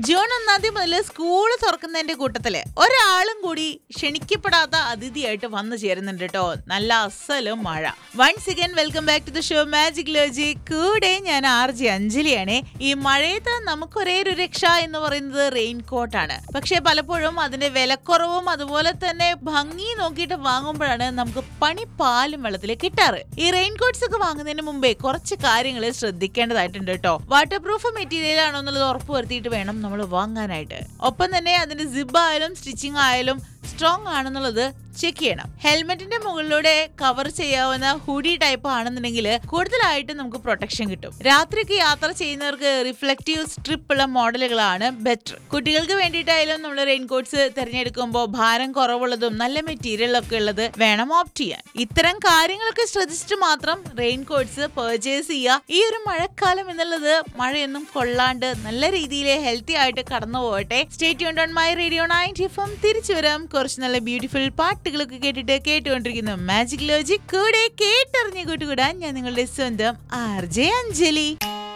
June ഒന്നാം തീയതി മുതൽ സ്കൂൾ തുറക്കുന്നതിന്റെ കൂട്ടത്തില് ഒരാളും കൂടി ക്ഷണിക്കപ്പെടാത്ത അതിഥിയായിട്ട് വന്നു ചേരുന്നുണ്ട് കേട്ടോ നല്ല അസലും മഴ once again welcome back to the show magic ലോജി കൂടെ ഞാൻ ആർ ജി അഞ്ജലിയാണ് ഈ മഴയത്ത് നമുക്ക് ഒരേ ഒരു രക്ഷ എന്ന് പറയുന്നത് റെയിൻ കോട്ടാണ് പക്ഷെ പലപ്പോഴും അതിന്റെ വിലക്കുറവും അതുപോലെ തന്നെ ഭംഗി നോക്കിയിട്ട് വാങ്ങുമ്പോഴാണ് നമുക്ക് പണി പാലും വെള്ളത്തിൽ കിട്ടാറ് ഈ റെയിൻ കോട്ട്സ് ഒക്കെ വാങ്ങുന്നതിന് മുമ്പേ കുറച്ച് കാര്യങ്ങൾ ശ്രദ്ധിക്കേണ്ടതായിട്ടുണ്ട് കേട്ടോ വാട്ടർ പ്രൂഫ് മെറ്റീരിയൽ ആണോ എന്നുള്ളത് ഉറപ്പ് വരുത്തിയിട്ട് വേണം നമ്മൾ വാങ്ങാനായിട്ട് ഒപ്പം തന്നെ അതിന്റെ സിബ് ആയാലും സ്റ്റിച്ചിങ് ആയാലും സ്ട്രോങ് ആണെന്നുള്ളത് ചെക്ക് ചെയ്യണം ഹെൽമെറ്റിന്റെ മുകളിലൂടെ കവർ ചെയ്യാവുന്ന ഹുഡി ടൈപ്പ് ആണെന്നുണ്ടെങ്കിൽ കൂടുതലായിട്ട് നമുക്ക് പ്രൊട്ടക്ഷൻ കിട്ടും രാത്രിക്ക് യാത്ര ചെയ്യുന്നവർക്ക് റിഫ്ലക്റ്റീവ് സ്ട്രിപ്പ് ഉള്ള മോഡലുകളാണ് ബെറ്റർ കുട്ടികൾക്ക് വേണ്ടിയിട്ടായാലും നമ്മൾ റെയിൻകോട്ട്സ് തിരഞ്ഞെടുക്കുമ്പോൾ ഭാരം കുറവുള്ളതും നല്ല മെറ്റീരിയൽ ഒക്കെ ഉള്ളത് വേണം ഓപ്റ്റ് ചെയ്യാൻ ഇത്തരം കാര്യങ്ങളൊക്കെ ശ്രദ്ധിച്ചിട്ട് മാത്രം റെയിൻകോട്ട്സ് പർച്ചേസ് ചെയ്യുക ഈ ഒരു മഴക്കാലം എന്നുള്ളത് മഴയൊന്നും കൊള്ളാണ്ട് നല്ല രീതിയിൽ ഹെൽത്തി ആയിട്ട് കടന്നു പോകട്ടെ state on my radio ninety F M തിരിച്ചു വരാം കുറച്ച് നല്ല ബ്യൂട്ടിഫുൾ പാട്ടുകളൊക്കെ കേട്ടിട്ട് കേട്ടുകൊണ്ടിരിക്കുന്നു മാജിക് ലോജിക് കൂടെ കേട്ടറിഞ്ഞ് കൂട്ടുകൂടാൻ ഞാൻ നിങ്ങളുടെ സ്വന്തം ആർ ജെ അഞ്ജലി